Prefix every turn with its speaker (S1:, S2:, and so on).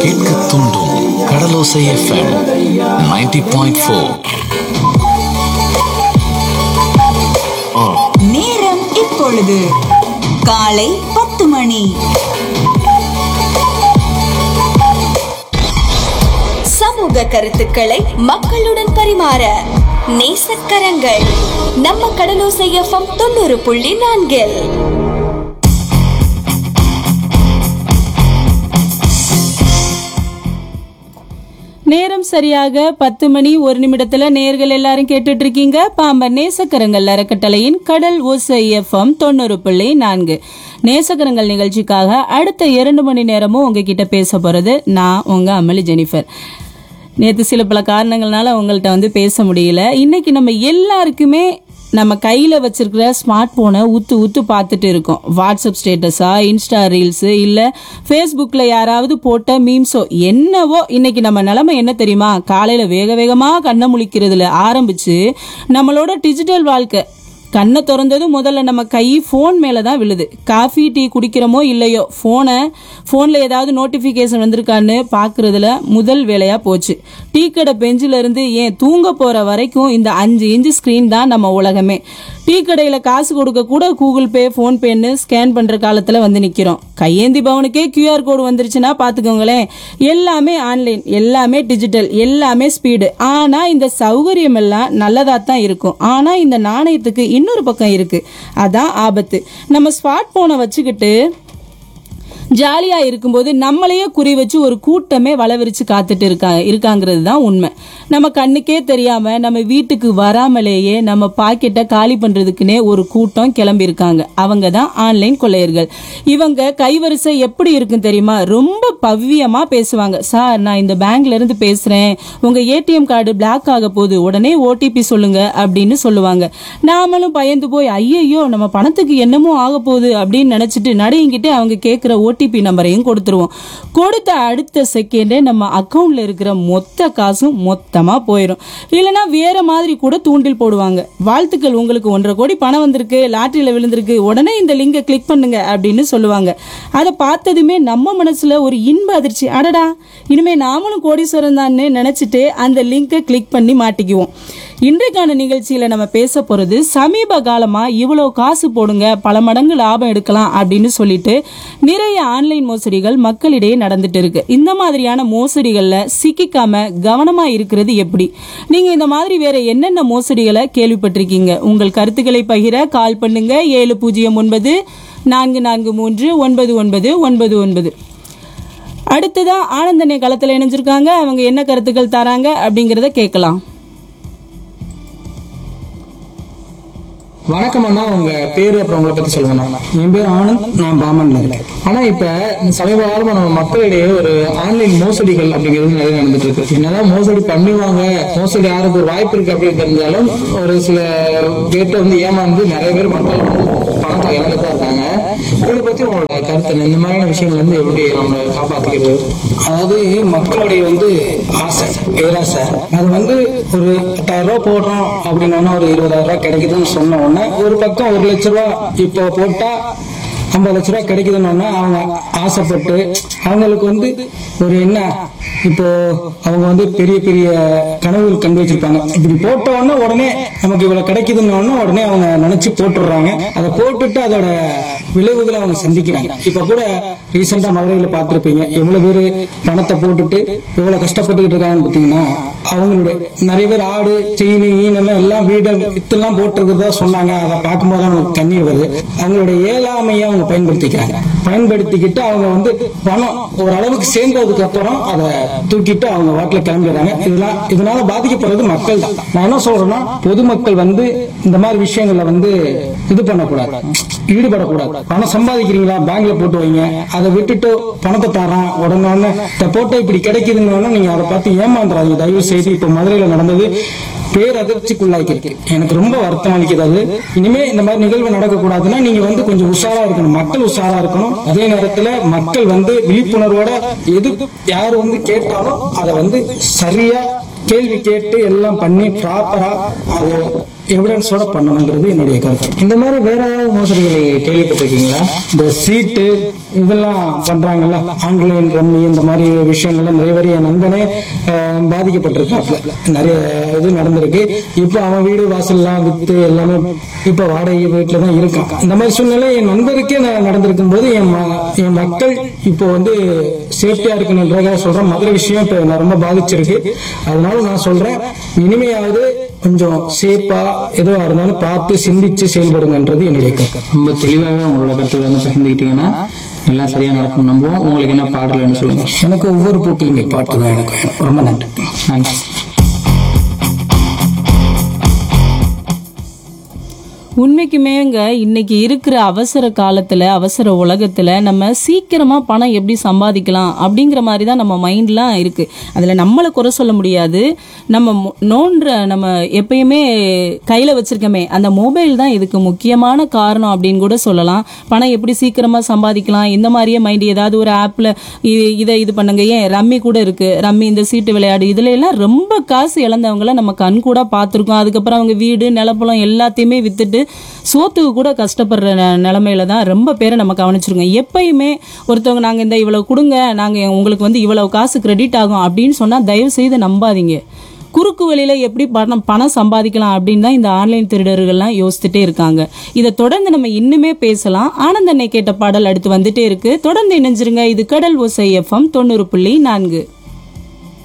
S1: கேட்க தூண்டும் கடலோசை FM 90.4 point four
S2: நேரம் இப்பொழுது காலை பத்து மணி சமூக கருத்துக்களை மக்களுடன் பரிமாற நேசக்கரங்கள் நம்ம கடலோசை எஃப்எம் தொண்ணூறு புள்ளி நான்கில்
S3: நேரம் சரியாக பத்து மணி ஒரு நிமிடத்துல நேர்கள் எல்லாரும் கேட்டுட்டு இருக்கீங்க பாம்பன் நேசக்கரங்கள் அறக்கட்டளையின் கடல் ஓசை எஃப்எம் தொண்ணூறு புள்ளி நான்கு நேசக்கரங்கள் நிகழ்ச்சிக்காக அடுத்த இரண்டு மணி நேரமும் உங்ககிட்ட பேச போறது நான் உங்க அமளி ஜெனிஃபர் நேற்று சில பல காரணங்கள்னால உங்கள்கிட்ட வந்து பேச முடியல இன்னைக்கு நம்ம எல்லாருக்குமே நம்ம கையில் வச்சிருக்கிற ஸ்மார்ட் ஃபோனை ஊத்து ஊத்து பார்த்துட்டு இருக்கோம் வாட்ஸ்அப் ஸ்டேட்டஸா இன்ஸ்டா ரீல்ஸு இல்லை ஃபேஸ்புக்கில் யாராவது போட்ட மீம்ஸோ என்னவோ இன்னைக்கு நம்ம நிலைமை என்ன தெரியுமா காலையில் வேக வேகமாக கண்ணை முழிக்கிறதுல ஆரம்பிச்சு நம்மளோட டிஜிட்டல் வாழ்க்கை கண்ணை திறந்ததும் முதல்ல நம்ம கை ஃபோன் மேலே தான் விழுது காஃபி டீ குடிக்கிறோமோ இல்லையோ ஃபோனை ஃபோனில் ஏதாவது நோட்டிஃபிகேஷன் வந்திருக்கான்னு பார்க்குறதுல முதல் வேலையாக போச்சு டீ கடை பெஞ்சில் இருந்து ஏன் தூங்க போகிற வரைக்கும் இந்த அஞ்சு இன்ச்சு ஸ்க்ரீன் தான் நம்ம உலகமே டீ கடையில் காசு கொடுக்க கூட கூகுள் பே ஃபோன்பேன்னு ஸ்கேன் பண்ணுற காலத்தில் வந்து நிற்கிறோம் கையேந்தி பவனுக்கே கியூஆர் கோடு வந்துருச்சுன்னா பார்த்துக்கோங்களேன் எல்லாமே ஆன்லைன் எல்லாமே டிஜிட்டல் எல்லாமே ஸ்பீடு ஆனால் இந்த சௌகரியம் எல்லாம் நல்லதாக தான் இருக்கும் ஆனால் இந்த நாணயத்துக்கு இன்னொரு பக்கம் இருக்கு அதான் ஆபத்து நம்ம ஸ்மார்ட் போனை வச்சுக்கிட்டு ஜாலியா இருக்கும்போது நம்மளையே குறி வச்சு ஒரு கூட்டமே வளவிரிச்சு காத்துட்டு இருக்காங்க இருக்காங்கிறது தான் உண்மை நம்ம கண்ணுக்கே தெரியாம நம்ம வீட்டுக்கு வராமலேயே நம்ம பாக்கெட்டை காலி பண்றதுக்குன்னே ஒரு கூட்டம் கிளம்பி இருக்காங்க அவங்க தான் ஆன்லைன் கொள்ளையர்கள் இவங்க கைவரிசை எப்படி இருக்கும் தெரியுமா ரொம்ப பவ்யமா பேசுவாங்க சார் நான் இந்த பேங்க்ல இருந்து பேசுறேன் உங்க ஏடிஎம் கார்டு பிளாக் ஆக போகுது உடனே ஓடிபி சொல்லுங்க அப்படின்னு சொல்லுவாங்க நாமளும் பயந்து போய் ஐயையோ நம்ம பணத்துக்கு என்னமோ ஆக போகுது அப்படின்னு நினைச்சிட்டு நடையிங்கிட்டு அவங்க கேட்குற ஓடிபி நம்பரையும் கொடுத்துருவோம் கொடுத்த அடுத்த செகண்டே நம்ம அக்கவுண்ட்ல இருக்கிற மொத்த காசும் மொத்தமா போயிடும் இல்லைன்னா வேற மாதிரி கூட தூண்டில் போடுவாங்க வாழ்த்துக்கள் உங்களுக்கு ஒன்றரை கோடி பணம் வந்திருக்கு லாட்டரியில விழுந்திருக்கு உடனே இந்த லிங்கை கிளிக் பண்ணுங்க அப்படின்னு சொல்லுவாங்க அதை பார்த்ததுமே நம்ம மனசுல ஒரு இன்ப அதிர்ச்சி அடடா இனிமே நாமளும் கோடீஸ்வரன் தான்னு நினைச்சிட்டு அந்த லிங்கை கிளிக் பண்ணி மாட்டிக்குவோம் இன்றைக்கான நிகழ்ச்சியில நம்ம பேச போறது சமீப காலமா இவ்வளவு காசு போடுங்க பல மடங்கு லாபம் எடுக்கலாம் அப்படின்னு சொல்லிட்டு நிறைய ஆன்லைன் மோசடிகள் மக்களிடையே நடந்துட்டு இருக்கு இந்த மாதிரியான மோசடிகள்ல சிக்கிக்காம கவனமா இருக்கிறது எப்படி நீங்க இந்த மாதிரி வேற என்னென்ன மோசடிகளை கேள்விப்பட்டிருக்கீங்க உங்கள் கருத்துக்களை பகிர கால் பண்ணுங்க ஏழு பூஜ்ஜியம் ஒன்பது நான்கு நான்கு மூன்று ஒன்பது ஒன்பது ஒன்பது ஒன்பது அடுத்ததா ஆனந்தனை களத்துல இணைஞ்சிருக்காங்க அவங்க என்ன கருத்துக்கள் தராங்க அப்படிங்கறத கேட்கலாம்
S4: வணக்கம் அண்ணா உங்க பேரு அப்புறம் உங்களை பத்தி சொல்லுங்க அண்ணா
S5: என் பேர் ஆனந்த் நான் பாமன்ல இருக்கேன்
S4: ஆனா இப்ப சமீப காலமா நம்ம மக்களிடையே ஒரு ஆன்லைன் மோசடிகள் அப்படிங்கிறது நிறைய நடந்துட்டு இருக்கு என்னதான் மோசடி பண்ணுவாங்க மோசடி யாருக்கு ஒரு வாய்ப்பு இருக்கு அப்படின்னு தெரிஞ்சாலும் ஒரு சில பேர்ட்ட வந்து ஏமாந்து நிறைய பேர் மக்கள் வந்து பணத்தை இழந்துட்டு தான் இருக்காங்க இதை பத்தி உங்களோட கருத்து என்ன? இந்த மாதிரியான விஷயங்கள் வந்து எப்படி நம்ம காப்பாத்திக்கிறது
S5: அதாவது மக்களுடைய வந்து ஆசை பேராசை அது வந்து ஒரு எட்டாயிரம் ரூபாய் போடுறோம் அப்படின்னா ஒரு இருபதாயிரம் ரூபாய் கிடைக்குதுன்னு சொன்ன உடனே ஒரு பக்கம் ஒரு லட்ச ரூபாய் இப்போ போட்டா ஐம்பது லட்ச ரூபாய் கிடைக்குதுன்னு அவங்க ஆசைப்பட்டு அவங்களுக்கு வந்து ஒரு என்ன இப்போ அவங்க வந்து பெரிய பெரிய கனவுகள் கண்டு வச்சிருப்பாங்க இப்படி போட்ட உடனே உடனே நமக்கு இவ்வளவு கிடைக்குதுன்னு உடனே உடனே அவங்க நினைச்சு போட்டுடுறாங்க அதை போட்டுட்டு அதோட விளைவுகளை அவங்க சந்திக்கிறாங்க இப்ப கூட ரீசெண்டா மதுரையில பார்த்திருப்பீங்க எவ்வளவு பேர் பணத்தை போட்டுட்டு எவ்வளவு கஷ்டப்பட்டுக்கிட்டு இருக்காங்கன்னு பாத்தீங்கன்னா அவங்களுடைய நிறைய பேர் ஆடு செயின் ஈனெல்லாம் எல்லாம் வீடை வித்தெல்லாம் போட்டிருக்கிறதா சொன்னாங்க அதை பார்க்கும்போது தான் நமக்கு தண்ணீர் வருது அவங்களுடைய ஏழாமையை அவங்க பயன்படுத்திக்கிறாங்க பயன்படுத்திக்கிட்டு அவங்க வந்து பணம் ஒரு அளவுக்கு சேர்ந்ததுக்கு அப்புறம் அதை தூக்கிட்டு அவங்க வாட்டில் கிளம்பிடுறாங்க இதெல்லாம் இதனால பாதிக்கப்படுறது மக்கள் தான் நான் என்ன சொல்றேன்னா பொதுமக்கள் வந்து இந்த மாதிரி விஷயங்கள்ல வந்து இது பண்ணக்கூடாது ஈடுபடக்கூடாது பணம் சம்பாதிக்கிறீங்களா பேங்க்ல போட்டு வைங்க அதை விட்டுட்டு பணத்தை தரான் உடனே உடனே இந்த போட்டோ இப்படி கிடைக்குதுன்னு உடனே நீங்க அதை பார்த்து ஏமாந்துறாதீங்க தயவு செய்து இப்ப மதுரையில நடந்தது பேரதிர்ச்சிக்குள்ளாக்கி இருக்கு எனக்கு ரொம்ப வருத்தம் அளிக்கிறது இனிமே இந்த மாதிரி நிகழ்வு நடக்கக்கூடாதுன்னா நீங்க வந்து கொஞ்சம் உஷாரா இருக்கணும் மக்கள் உஷாரா இருக்கணும் அதே நேரத்துல மக்கள் வந்து விழிப்புணர்வோட எது யார் வந்து கேட்டாலும் அதை வந்து சரியா கேள்வி கேட்டு எல்லாம் பண்ணி ப்ராப்பரா அது எவிடன்ஸோட பண்ணணுங்கிறது என்னுடைய கருத்து
S4: இந்த மாதிரி வேற ஏதாவது மோசடிகள் நீங்க கேள்விப்பட்டிருக்கீங்களா
S5: இந்த சீட்டு இதெல்லாம் பண்றாங்கல்ல ஆன்லைன் ரம்மி இந்த மாதிரி விஷயங்கள்ல நிறைய பேர் என் நண்பனே அஹ், பாதிக்கப்பட்டிருக்காப்ல நிறைய இது நடந்திருக்கு இப்போ அவன் வீடு வாசல்லாம் வித்து எல்லாமே இப்போ வாடகை வீட்டில் தான் இருக்கான் இந்த மாதிரி சூழ்நிலை என் நண்பருக்கே நான் நடந்திருக்கும் போது என் ம- என் மக்கள் இப்போ வந்து சேஃப்டியா இருக்கணுன்றதாக சொல்றேன் மதுரை விஷயம் இப்போ நான் ரொம்ப பாதிச்சிருக்கு அதனால நான் சொல்றேன் இனிமையாவது கொஞ்சம் சேஃபா எதுவாக இருந்தாலும் பார்த்து சிந்திச்சு செயல்படுங்கன்றது என்னுடைய கருத்து
S4: ரொம்ப தெளிவாக உங்களோட கருத்துக்களை வந்து பகிர்ந்துக்கிட்டீங்கன்னா எல்லாம் சரியா நடக்கும் நம்புவோம் உங்களுக்கு என்ன பாடல்னு சொல்லுங்க
S5: எனக்கு ஒவ்வொரு பூக்களுமே பாட்டு தான் எனக்கு வேணும். ரொம்ப நன்றி
S4: நன்றி
S3: உண்மைக்குமேங்க இன்னைக்கு இருக்கிற அவசர காலத்துல அவசர உலகத்துல நம்ம சீக்கிரமா பணம் எப்படி சம்பாதிக்கலாம் அப்படிங்கிற மாதிரி தான் நம்ம மைண்ட்லாம் இருக்கு அதுல நம்மளை குறை சொல்ல முடியாது நம்ம மொ- நோன்ற நம்ம எப்பயுமே கையில வச்சிருக்கோமே அந்த மொபைல் தான் இதுக்கு முக்கியமான காரணம் அப்படின்னு கூட சொல்லலாம் பணம் எப்படி சீக்கிரமா சம்பாதிக்கலாம் இந்த மாதிரியே மைண்ட் ஏதாவது ஒரு ஆப்ல இதை இது பண்ணுங்க ஏன் ரம்மி கூட இருக்கு ரம்மி இந்த சீட்டு விளையாடு இதுல எல்லாம் ரொம்ப காசு இழந்தவங்கள நம்ம கண் கூட பார்த்துருக்கோம் அதுக்கப்புறம் அவங்க வீடு நிலப்பழம் எல்லாத்தையுமே வித்துட்டு சோத்துக்கு கூட கஷ்டப்படுற ந- நிலைமையில தான் ரொம்ப பேரை நம்ம கவனிச்சிருக்கோம் எப்பயுமே ஒருத்தவங்க நாங்க இந்த இவ்வளவு கொடுங்க நாங்க உங்களுக்கு வந்து இவ்வளவு காசு கிரெடிட் ஆகும் அப்படின்னு சொன்னா தயவு செய்து நம்பாதீங்க குறுக்கு வழியில எப்படி பணம் பணம் சம்பாதிக்கலாம் அப்படின்னு தான் இந்த ஆன்லைன் திருடர்கள்லாம் யோசிச்சுட்டே இருக்காங்க இதை தொடர்ந்து நம்ம இன்னுமே பேசலாம் ஆனந்தனை கேட்ட பாடல் அடுத்து வந்துட்டே இருக்கு தொடர்ந்து இணைஞ்சிருங்க இது கடல் ஓசை எஃப்எம் தொண்ணூறு புள்ளி நான்கு